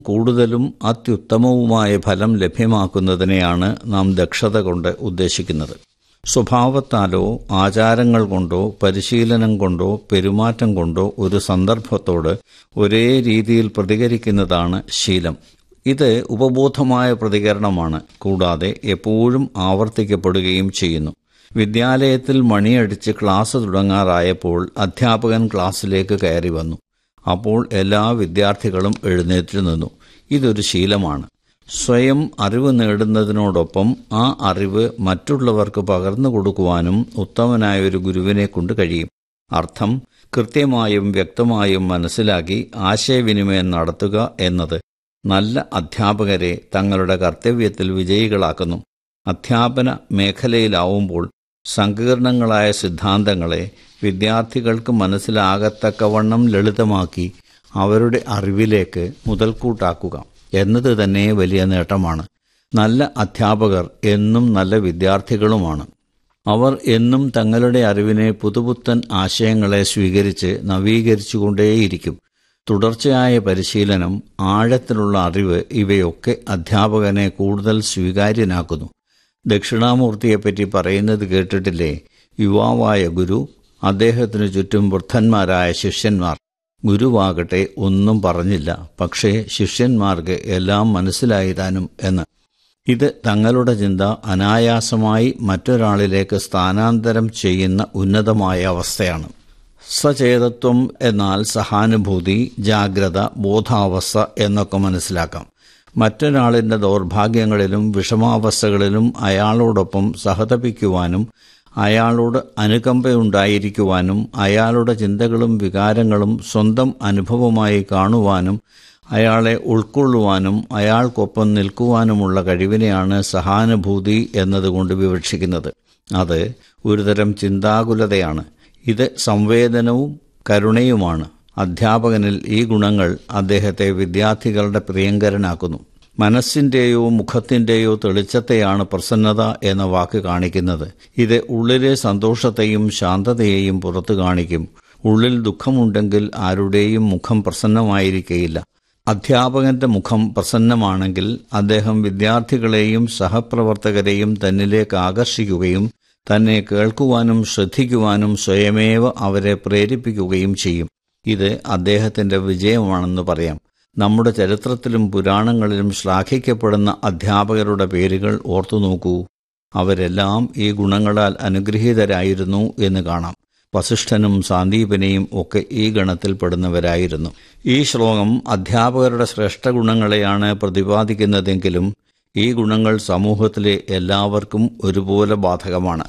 കൂടുതലും അത്യുത്തമവുമായ ഫലം ലഭ്യമാക്കുന്നതിനെയാണ് നാം ദക്ഷത കൊണ്ട് ഉദ്ദേശിക്കുന്നത് സ്വഭാവത്താലോ ആചാരങ്ങൾ കൊണ്ടോ പരിശീലനം കൊണ്ടോ പെരുമാറ്റം കൊണ്ടോ ഒരു സന്ദർഭത്തോട് ഒരേ രീതിയിൽ പ്രതികരിക്കുന്നതാണ് ശീലം ഇത് ഉപബോധമായ പ്രതികരണമാണ് കൂടാതെ എപ്പോഴും ആവർത്തിക്കപ്പെടുകയും ചെയ്യുന്നു വിദ്യാലയത്തിൽ മണിയടിച്ച് ക്ലാസ് തുടങ്ങാറായപ്പോൾ അധ്യാപകൻ ക്ലാസ്സിലേക്ക് കയറി വന്നു അപ്പോൾ എല്ലാ വിദ്യാർത്ഥികളും എഴുന്നേറ്റ് നിന്നു ഇതൊരു ശീലമാണ് സ്വയം അറിവ് നേടുന്നതിനോടൊപ്പം ആ അറിവ് മറ്റുള്ളവർക്ക് പകർന്നു കൊടുക്കുവാനും ഉത്തമനായ ഒരു ഗുരുവിനെ കൊണ്ട് കഴിയും അർത്ഥം കൃത്യമായും വ്യക്തമായും മനസ്സിലാക്കി ആശയവിനിമയം നടത്തുക എന്നത് നല്ല അധ്യാപകരെ തങ്ങളുടെ കർത്തവ്യത്തിൽ വിജയികളാക്കുന്നു അധ്യാപന മേഖലയിലാവുമ്പോൾ സങ്കീർണങ്ങളായ സിദ്ധാന്തങ്ങളെ വിദ്യാർത്ഥികൾക്ക് മനസ്സിലാകത്തക്കവണ്ണം ലളിതമാക്കി അവരുടെ അറിവിലേക്ക് മുതൽക്കൂട്ടാക്കുക എന്നത് തന്നെ വലിയ നേട്ടമാണ് നല്ല അധ്യാപകർ എന്നും നല്ല വിദ്യാർത്ഥികളുമാണ് അവർ എന്നും തങ്ങളുടെ അറിവിനെ പുതുപുത്തൻ ആശയങ്ങളെ സ്വീകരിച്ച് നവീകരിച്ചുകൊണ്ടേയിരിക്കും തുടർച്ചയായ പരിശീലനം ആഴത്തിലുള്ള അറിവ് ഇവയൊക്കെ അധ്യാപകനെ കൂടുതൽ സ്വീകാര്യനാക്കുന്നു ദക്ഷിണാമൂർത്തിയെപ്പറ്റി പറയുന്നത് കേട്ടിട്ടില്ലേ യുവാവായ ഗുരു അദ്ദേഹത്തിനു ചുറ്റും വൃദ്ധന്മാരായ ശിഷ്യന്മാർ ഗുരുവാകട്ടെ ഒന്നും പറഞ്ഞില്ല പക്ഷേ ശിഷ്യന്മാർക്ക് എല്ലാം മനസ്സിലായി താനും എന്ന് ഇത് തങ്ങളുടെ ചിന്ത അനായാസമായി മറ്റൊരാളിലേക്ക് സ്ഥാനാന്തരം ചെയ്യുന്ന ഉന്നതമായ അവസ്ഥയാണ് സചേതത്വം എന്നാൽ സഹാനുഭൂതി ജാഗ്രത ബോധാവസ്ഥ എന്നൊക്കെ മനസ്സിലാക്കാം മറ്റൊരാളിൻ്റെ ദൗർഭാഗ്യങ്ങളിലും വിഷമാവസ്ഥകളിലും അയാളോടൊപ്പം സഹതപിക്കുവാനും അയാളോട് അനുകമ്പയുണ്ടായിരിക്കുവാനും അയാളുടെ ചിന്തകളും വികാരങ്ങളും സ്വന്തം അനുഭവമായി കാണുവാനും അയാളെ ഉൾക്കൊള്ളുവാനും അയാൾക്കൊപ്പം നിൽക്കുവാനുമുള്ള കഴിവിനെയാണ് സഹാനുഭൂതി എന്നതുകൊണ്ട് വിവക്ഷിക്കുന്നത് അത് ഒരുതരം ചിന്താകുലതയാണ് ഇത് സംവേദനവും കരുണയുമാണ് അധ്യാപകനിൽ ഈ ഗുണങ്ങൾ അദ്ദേഹത്തെ വിദ്യാർത്ഥികളുടെ പ്രിയങ്കരനാക്കുന്നു മനസ്സിന്റെയോ മുഖത്തിന്റെയോ തെളിച്ചത്തെയാണ് പ്രസന്നത എന്ന വാക്ക് കാണിക്കുന്നത് ഇത് ഉള്ളിലെ സന്തോഷത്തെയും ശാന്തതയെയും പുറത്തു കാണിക്കും ഉള്ളിൽ ദുഃഖമുണ്ടെങ്കിൽ ആരുടെയും മുഖം പ്രസന്നമായിരിക്കയില്ല അധ്യാപകന്റെ മുഖം പ്രസന്നമാണെങ്കിൽ അദ്ദേഹം വിദ്യാർത്ഥികളെയും സഹപ്രവർത്തകരെയും തന്നിലേക്ക് ആകർഷിക്കുകയും തന്നെ കേൾക്കുവാനും ശ്രദ്ധിക്കുവാനും സ്വയമേവ അവരെ പ്രേരിപ്പിക്കുകയും ചെയ്യും ഇത് അദ്ദേഹത്തിന്റെ വിജയമാണെന്ന് പറയാം നമ്മുടെ ചരിത്രത്തിലും പുരാണങ്ങളിലും ശ്ലാഘിക്കപ്പെടുന്ന അധ്യാപകരുടെ പേരുകൾ ഓർത്തു നോക്കൂ അവരെല്ലാം ഈ ഗുണങ്ങളാൽ അനുഗ്രഹീതരായിരുന്നു എന്ന് കാണാം വസിഷ്ഠനും സാന്ദീപനെയും ഒക്കെ ഈ ഗണത്തിൽപ്പെടുന്നവരായിരുന്നു ഈ ശ്ലോകം അധ്യാപകരുടെ ശ്രേഷ്ഠ ഗുണങ്ങളെയാണ് പ്രതിപാദിക്കുന്നതെങ്കിലും ഈ ഗുണങ്ങൾ സമൂഹത്തിലെ എല്ലാവർക്കും ഒരുപോലെ ബാധകമാണ്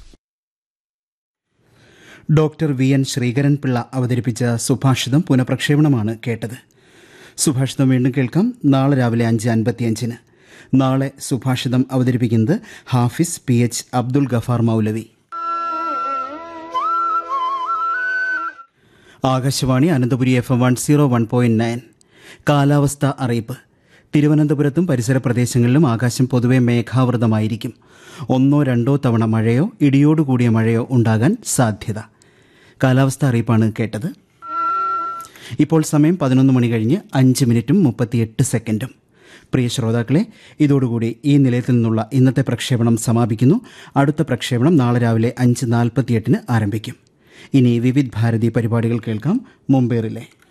doctor V N Sreekaran Pillai അവതരിപ്പിച്ച സുഭാഷിതം പുനഃപ്രക്ഷേപണമാണ് കേട്ടത് സുഭാഷിതം വീണ്ടും കേൾക്കാം നാളെ രാവിലെ അഞ്ച് അൻപത്തിയഞ്ചിന് നാളെ സുഭാഷിതം അവതരിപ്പിക്കുന്നത് ഹാഫിസ് പി എച്ച് അബ്ദുൽ ഗഫാർ മൗലവി Akashvani Ananthapuri F M one zero one point nine കാലാവസ്ഥ അറിയിപ്പ് തിരുവനന്തപുരത്തും പരിസര പ്രദേശങ്ങളിലും ആകാശം പൊതുവെ മേഘാവൃതമായിരിക്കും ഒന്നോ രണ്ടോ തവണ മഴയോ ഇടിയോടുകൂടിയ മഴയോ ഉണ്ടാകാൻ സാധ്യത കാലാവസ്ഥ അറിയിപ്പാണ് കേട്ടത് ഇപ്പോൾ സമയം പതിനൊന്ന് മണി കഴിഞ്ഞ് അഞ്ച് മിനിറ്റും മുപ്പത്തിയെട്ട് സെക്കൻഡും പ്രിയ ശ്രോതാക്കളെ ഇതോടുകൂടി ഈ നിലയത്തിൽ നിന്നുള്ള ഇന്നത്തെ പ്രക്ഷേപണം സമാപിക്കുന്നു അടുത്ത പ്രക്ഷേപണം നാളെ രാവിലെ അഞ്ച് നാൽപ്പത്തിയെട്ടിന് ആരംഭിക്കും ഇനി വിവിധ് ഭാരതി പരിപാടികൾ കേൾക്കാം മുംബൈറിലെ